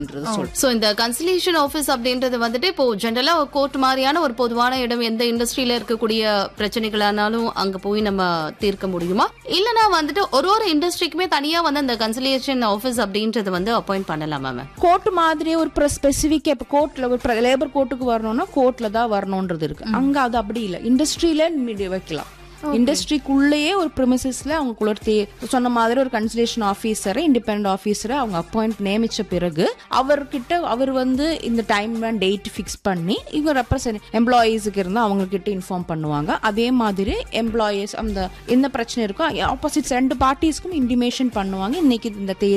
so இந்த cancellation office அப்படின்றது வந்துட்டு இப்போ ஜென்ரலா கோர்ட் மாதிரியான ஒரு பொதுவான இடம் எந்த இண்டஸ்ட்ரியில இருக்கக்கூடிய பிரச்சனைகளானாலும் அங்க போய் நம்ம தீர்க்க முடியுமா இல்லனா வந்துட்டு ஒரு ஒரு இண்டஸ்ட்ரிக்குமே தனியா வந்து அந்த கன்சலேஷன் ஆபீஸ் அப்படின்றது வந்து அப்பாயிண்ட் பண்ணலாமா மேம் கோர்ட் மாதிரி ஒரு ஸ்பெசிஃபிக் இப்போ கோர்ட்ல ஒரு லேபர் கோர்ட்டுக்கு வரணும்னா கோர்ட்ல தான் வரணும்ன்றது இருக்கு அங்க அது அப்படி இல்லை இண்டஸ்ட்ரியில வைக்கலாம் இண்டஸ்ட்ரிக்குள்ளேயே ஒரு ப்ரிமிசஸ்ல அவங்க குளர்த்தி சொன்ன மாதிரி ஒரு கன்சலேஷன் ஆஃபீஸரை இண்டிபெண்ட் ஆஃபீஸரை அவங்க அப்பாயிண்ட் நியமிச்ச பிறகு அவர்கிட்ட அவர் வந்து இந்த டைம் டேட் ஃபிக்ஸ் பண்ணி இவங்க ரெப்ரசன்ட் எம்ப்ளாயீஸுக்கு இருந்தால் அவங்க கிட்ட இன்ஃபார்ம் பண்ணுவாங்க அதே மாதிரி எம்ப்ளாயீஸ் அந்த என்ன பிரச்சனை இருக்கோ ஆப்போசிட்ஸ் ரெண்டு பார்ட்டிஸ்க்கும் இன்டிமேஷன் பண்ணுவாங்க இன்னைக்கு இந்த தேதி